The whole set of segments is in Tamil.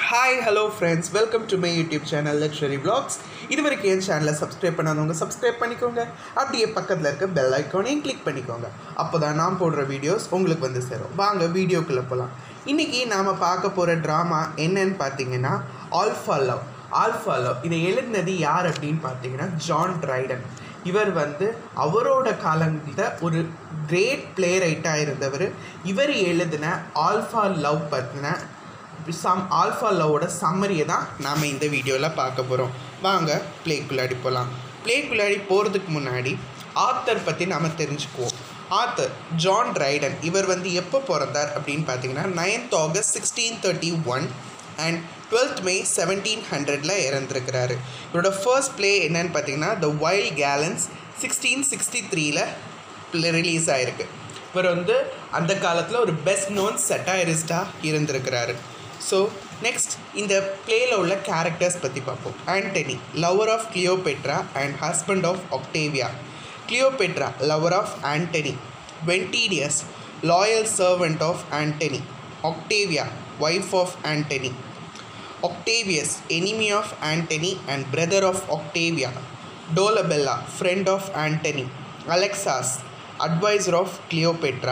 Hi hello friends welcome to my YouTube channel luxury vlogs இது வரைக்கும் என் சேனலை சப்ஸ்கிரைப் பண்ணாதவங்க சப்ஸ்கிரைப் பண்ணிக்கோங்க அப்படியே பக்கத்தில் இருக்க பெல் ஐக்கானையும் கிளிக் பண்ணிக்கோங்க அப்போ தான் நான் போடுற வீடியோஸ் உங்களுக்கு வந்து சேரும் வாங்க வீடியோக்குள்ளே போகலாம் இன்றைக்கி நாம் பார்க்க போகிற ட்ராமா என்னன்னு பார்த்தீங்கன்னா ஆல்ஃபா லவ் ஆல்ஃபா லவ் இதை எழுதினது யார் அப்படின்னு பார்த்தீங்கன்னா ஜான் ட்ரைடன் இவர் வந்து அவரோட காலங்களில் ஒரு கிரேட் பிளே ரைட்டாக இருந்தவர் இவர் எழுதின ஆல்ஃபா லவ் பற்றின சம் ஆல்ஃபா லவ்வோட சம்மரியை தான் நாம் இந்த வீடியோவில் பார்க்க போகிறோம் வாங்க ப்ளேக்குள்ளாடி போகலாம் ப்ளேக்குள்ளாடி போகிறதுக்கு முன்னாடி ஆத்தர் பற்றி நாம் தெரிஞ்சுக்குவோம் ஆத்தர் ஜான் ரைடன் இவர் வந்து எப்போ பிறந்தார் அப்படின்னு பார்த்தீங்கன்னா ninth August sixteen thirty one and twelfth May seventeen ஹண்ட்ரடில் இறந்துருக்கிறாரு இவரோட ஃபர்ஸ்ட் ப்ளே என்னன்னு பார்த்தீங்கன்னா the wild gallants sixteen sixty த்ரீல ரிலீஸ் ஆகிருக்கு இவர் வந்து அந்த காலத்தில் ஒரு பெஸ்ட் நோன் செட்டாயரிஸ்டாக இருந்திருக்கிறாரு ஸோ நெக்ஸ்ட் இந்த பிளேயில் உள்ள கேரக்டர்ஸ் பற்றி பார்ப்போம் Antony lover of Cleopatra and husband of Octavia Cleopatra lover of Antony Ventidius loyal servant of Antony Octavia wife of Antony Octavius, enemy of Antony and brother of Octavia. Dolabella, friend of Antony. Alexas, advisor of Cleopatra.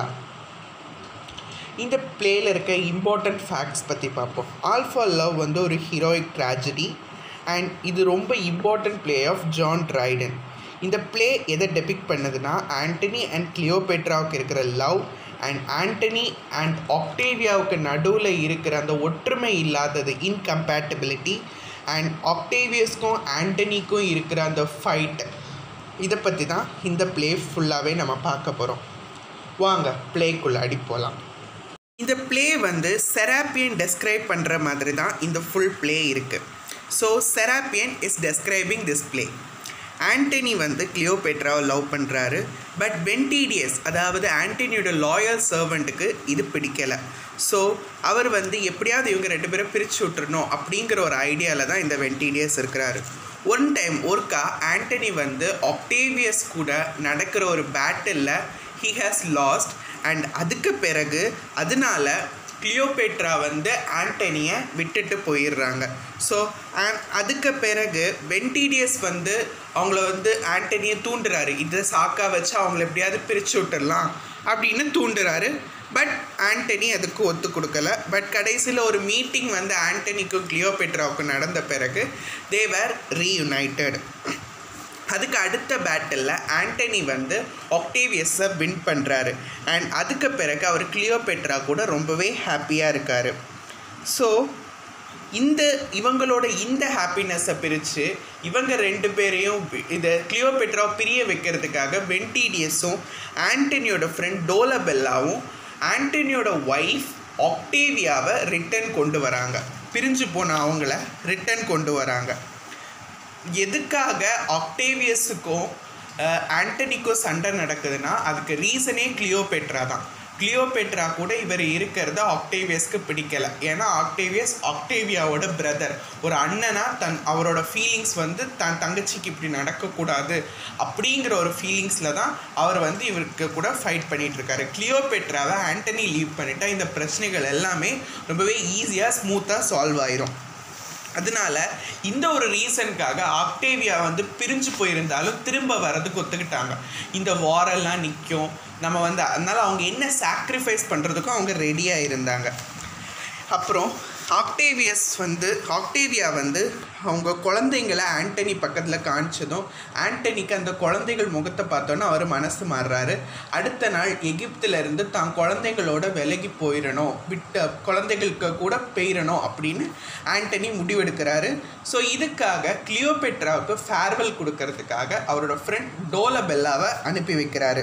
இந்த பிளேயில் இருக்க இம்பார்ட்டண்ட் ஃபேக்ட்ஸ் பற்றி பார்ப்போம் ஆல்ஃபா லவ் வந்து ஒரு ஹீரோயிக் ட்ராஜடி அண்ட் இது ரொம்ப important play of John Dryden இந்த பிளே எதை டெபிக் பண்ணுதுன்னா ஆண்டனி அண்ட் கிளியோபெட்ராவுக்கு இருக்கிற லவ் அண்ட் ஆண்டனி அண்ட் ஆக்டேவியாவுக்கு நடுவில் இருக்கிற அந்த ஒற்றுமை இல்லாதது இன்கம்பேட்டபிலிட்டி அண்ட் ஆக்டேவியஸ்க்கும் ஆண்டனிக்கும் இருக்கிற அந்த ஃபைட் இதை பற்றி தான் இந்த ப்ளே ஃபுல்லாகவே நம்ம பார்க்க போகிறோம் வாங்க ப்ளேக்குள்ளே அடி போகலாம் இந்த ப்ளே வந்து செராப்பியன் டெஸ்கிரைப் பண்ணுற மாதிரி தான் இந்த ஃபுல் ப்ளே இருக்குது so Serapion is describing this play Antony வந்து கிளியோபெட்ராவை லவ் பண்ணுறாரு பட் வென்டீடியஸ் அதாவது ஆண்டனியோட லாயல் சர்வெண்ட்டுக்கு இது பிடிக்கலை ஸோ அவர் வந்து எப்படியாவது இவங்க ரெண்டு பேரும் பிரித்து விட்டுறணும் அப்படிங்கிற ஒரு ஐடியாவில் தான் இந்த வென்டீடியஸ் இருக்கிறாரு ஒன் டைம் ஒருக்கா ஆண்டனி வந்து ஒக்டேவியஸ் கூட நடக்கிற ஒரு பேட்டிலில் ஹி ஹாஸ் லாஸ்ட் அண்ட் அதுக்கு பிறகு அதனால கிளியோபேட்ரா வந்து ஆண்டனியை விட்டுட்டு போயிடுறாங்க ஸோ அதுக்கு பிறகு வென்டீடியஸ் வந்து அவங்கள வந்து ஆண்டனியை தூண்டுறாரு இதை சாக்கா வச்சு அவங்கள எப்படியாவது பிரித்து விட்டுடலாம் அப்படின்னு தூண்டுறாரு பட் ஆண்டனி அதுக்கு ஒத்து கொடுக்கல பட் கடைசியில் ஒரு மீட்டிங் வந்து ஆண்டனிக்கும் கிளியோபெட்ராவுக்கும் நடந்த பிறகு தேவர் ரீயுனைட்டட் அதுக்கு அடுத்த பேட்டிலில் ஆண்டனி வந்து ஒக்டேவியஸை வின் பண்ணுறாரு அண்ட் அதுக்கு பிறகு அவர் கிளியோபெட்ரா கூட ரொம்பவே ஹாப்பியாக இருக்கார் ஸோ இந்த இவங்களோட இந்த ஹாப்பினஸை பிரித்து இவங்க ரெண்டு பேரையும் இதை கிளியோபெட்ரா பிரிய வைக்கிறதுக்காக வென்டீடியஸும் ஆண்டனியோட ஃப்ரெண்ட் டோலபெல்லாவும் ஆண்டனியோட ஒய்ஃப் ஒக்டேவியாவை ரிட்டன் கொண்டு வராங்க பிரிஞ்சு போன அவங்கள ரிட்டன் கொண்டு வராங்க எதுக்காக ஆக்டேவியஸுக்கும் ஆண்டனிக்கும் சண்டை நடக்குதுன்னா அதுக்கு ரீசனே கிளியோபெட்ரா தான் கிளியோபெட்ரா கூட இவர் இருக்கிறத ஆக்டேவியஸ்க்கு பிடிக்கல ஏன்னா ஆக்டேவியஸ் ஆக்டேவியாவோட பிரதர் ஒரு அண்ணனா தன் அவரோட ஃபீலிங்ஸ் வந்து தன் தங்கச்சிக்கு இப்படி நடக்கக்கூடாது அப்படிங்கிற ஒரு ஃபீலிங்ஸில் தான் அவர் வந்து இவருக்கு கூட ஃபைட் பண்ணிட்டு இருக்காரு கிளியோபெட்ராவை ஆண்டனி லீவ் பண்ணிட்டா இந்த பிரச்சனைகள் எல்லாமே ரொம்பவே ஈஸியாக ஸ்மூத்தாக சால்வ் ஆயிரும் அதனால இந்த ஒரு ரீசனுக்காக ஆக்டேவியா வந்து பிரிஞ்சு போயிருந்தாலும் திரும்ப வரதுக்கு ஒத்துக்கிட்டாங்க இந்த வாரெல்லாம் நிற்கும் நம்ம வந்து அதனால் அவங்க என்ன சாக்ரிஃபைஸ் பண்ணுறதுக்கும் அவங்க ரெடியாக இருந்தாங்க அப்புறம் ஆக்டேவியஸ் வந்து ஆக்டேவியா வந்து அவங்க குழந்தைங்களை ஆண்டனி பக்கத்தில் காமிச்சதும் ஆண்டனிக்கு அந்த குழந்தைகள் முகத்தை பார்த்தோன்னே அவர் மனசு மாறுறாரு அடுத்த நாள் எகிப்திலிருந்து தான் குழந்தைங்களோட விலகி போயிடணும் விட்டு குழந்தைகளுக்கு கூட போயிடணும் அப்படின்னு ஆண்டனி முடிவெடுக்கிறாரு ஸோ இதுக்காக கிளியோபெட்ராவுக்கு ஃபேர்வெல் கொடுக்கறதுக்காக அவரோட ஃப்ரெண்ட் டோலபெல்லாவை அனுப்பி வைக்கிறாரு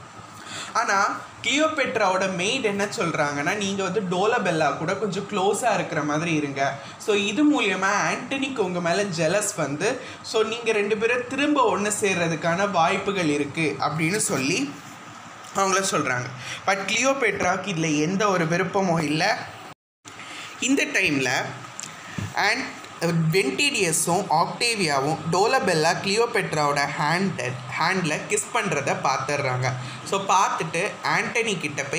ஆனால் கிளியோபெட்ராவோட மெய்ட் என்ன சொல்கிறாங்கன்னா நீங்கள் வந்து டோலபெல்லா கூட கொஞ்சம் க்ளோஸாக இருக்கிற மாதிரி இருங்க ஸோ இது மூலியமாக ஆண்டனிக்கு உங்கள் மேலே ஜெலஸ் வந்து ஸோ நீங்கள் ரெண்டு பேரும் திரும்ப ஒன்று சேர்றதுக்கான வாய்ப்புகள் இருக்குது அப்படின்னு சொல்லி அவங்கள சொல்கிறாங்க பட் கிளியோபெட்ராவுக்கு இதில் எந்த ஒரு விருப்பமும் இல்லை இந்த டைமில் அண்ட் வென்டீடியஸும் ஆக்டேவியாவும் டோலபெல்லா கிளியோபெட்ராவோட ஹேண்ட் ஹேண்டில் கிஸ் பண்ணுறத பார்த்துடுறாங்க ஸோ பார்த்துட்டு ஆண்டனி கிட்ட போய்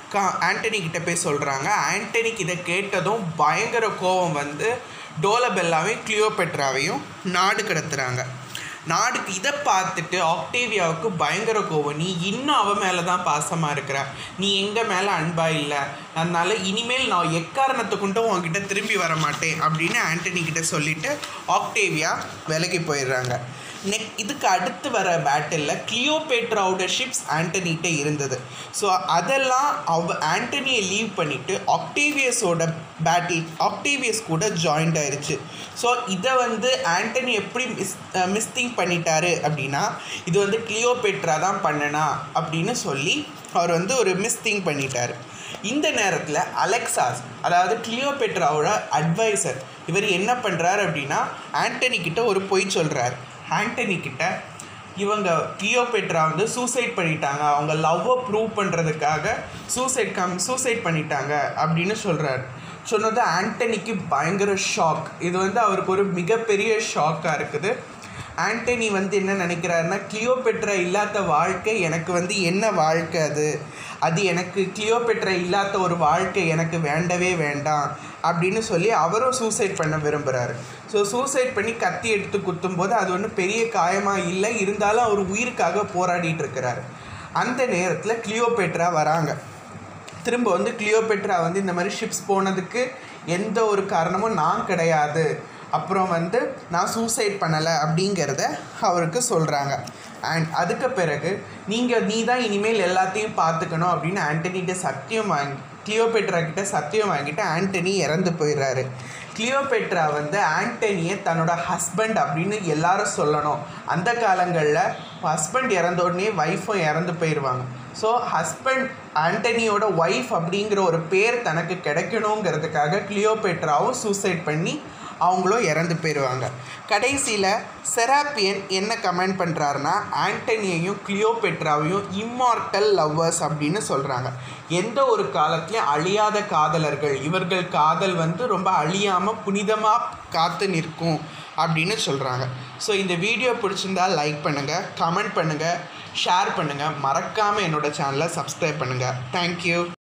கா ஆண்டனி கிட்ட போய் சொல்கிறாங்க ஆண்டனிக்கு இதை கேட்டதும் பயங்கர கோபம் வந்து டோலபெல்லாவையும் கிளியோபெட்ராவையும் நாடு கடத்துகிறாங்க நாடுக்கு இதை பார்த்துட்டு ஆக்டேவியாவுக்கு பயங்கர கோவம் நீ இன்னும் அவ மேலே தான் பாசமாக இருக்கிற நீ எங்கள் மேலே அன்பா இல்லை அதனால இனிமேல் நான் எக்காரணத்தை கொண்டும் உன்கிட்ட திரும்பி வர மாட்டேன் அப்படின்னு ஆண்டனி கிட்ட சொல்லிட்டு ஆக்டேவியா விலகி போயிடுறாங்க நெக் இதுக்கு அடுத்து வர பேட்டிலில் கிளியோபேட்ராவோட ஷிப்ஸ் ஆண்டனிகிட்ட இருந்தது ஸோ அதெல்லாம் அவ ஆண்டனியை லீவ் பண்ணிவிட்டு ஆக்டேவியஸோட பேட்டில் ஆக்டேவியஸ் கூட ஜாயின்ட் ஆயிருச்சு ஸோ இதை வந்து ஆண்டனி எப்படி மிஸ் மிஸ்திங் பண்ணிட்டாரு அப்படின்னா இது வந்து கிளியோபேட்ரா தான் பண்ணனா அப்படின்னு சொல்லி அவர் வந்து ஒரு மிஸ்திங் பண்ணிட்டாரு இந்த நேரத்தில் அலெக்சாஸ் அதாவது கிளியோபெட்ராவோட அட்வைசர் இவர் என்ன பண்ணுறாரு அப்படின்னா ஆண்டனி கிட்ட ஒரு பொய் சொல்கிறார் ஆண்டனி கிட்ட இவங்க கிளியோபெட்ரா வந்து சூசைட் பண்ணிட்டாங்க அவங்க லவ்வை ப்ரூவ் பண்ணுறதுக்காக சூசைட் கம் சூசைட் பண்ணிட்டாங்க அப்படின்னு சொல்கிறார் சொன்னது ஆண்டனிக்கு பயங்கர ஷாக் இது வந்து அவருக்கு ஒரு மிகப்பெரிய ஷாக்காக இருக்குது ஆண்டனி வந்து என்ன நினைக்கிறாருன்னா கிளியோபெட்ரா இல்லாத வாழ்க்கை எனக்கு வந்து என்ன வாழ்க்கை அது அது எனக்கு கிளியோபெட்ரா இல்லாத ஒரு வாழ்க்கை எனக்கு வேண்டவே வேண்டாம் அப்படின்னு சொல்லி அவரும் சூசைட் பண்ண விரும்புகிறாரு ஸோ சூசைட் பண்ணி கத்தி எடுத்து குத்தும்போது அது ஒன்றும் பெரிய காயமாக இல்லை இருந்தாலும் அவர் உயிருக்காக போராடிட்டு இருக்கிறாரு அந்த நேரத்தில் கிளியோபெட்ரா வராங்க திரும்ப வந்து கிளியோபெட்ரா வந்து இந்த மாதிரி ஷிப்ஸ் போனதுக்கு எந்த ஒரு காரணமும் நான் கிடையாது அப்புறம் வந்து நான் சூசைட் பண்ணலை அப்படிங்கிறத அவருக்கு சொல்கிறாங்க அண்ட் அதுக்கு பிறகு நீங்கள் நீ தான் இனிமேல் எல்லாத்தையும் பார்த்துக்கணும் அப்படின்னு ஆண்டனிகிட்ட சத்தியம் வாங்கி கிளியோபெட்ரா கிட்ட சத்தியம் வாங்கிட்டு ஆண்டனி இறந்து போயிடுறாரு கிளியோபெட்ரா வந்து ஆண்டனியை தன்னோட ஹஸ்பண்ட் அப்படின்னு எல்லாரும் சொல்லணும் அந்த காலங்களில் ஹஸ்பண்ட் இறந்த உடனே ஒய்ஃபும் இறந்து போயிடுவாங்க ஸோ ஹஸ்பண்ட் ஆண்டனியோட ஒய்ஃப் அப்படிங்கிற ஒரு பேர் தனக்கு கிடைக்கணுங்கிறதுக்காக கிளியோபெட்ராவும் சூசைட் பண்ணி அவங்களும் இறந்து போயிடுவாங்க கடைசியில் செராப்பியன் என்ன கமெண்ட் பண்ணுறாருன்னா ஆண்டனியையும் கிளியோபெட்ராவையும் இம்மார்டல் லவ்வர்ஸ் அப்படின்னு சொல்கிறாங்க எந்த ஒரு காலத்துலையும் அழியாத காதலர்கள் இவர்கள் காதல் வந்து ரொம்ப அழியாமல் புனிதமாக காத்து நிற்கும் அப்படின்னு சொல்கிறாங்க ஸோ இந்த வீடியோ பிடிச்சிருந்தா லைக் பண்ணுங்கள் கமெண்ட் பண்ணுங்கள் ஷேர் பண்ணுங்கள் மறக்காமல் என்னோடய சேனலை சப்ஸ்கிரைப் பண்ணுங்கள் தேங்க்யூ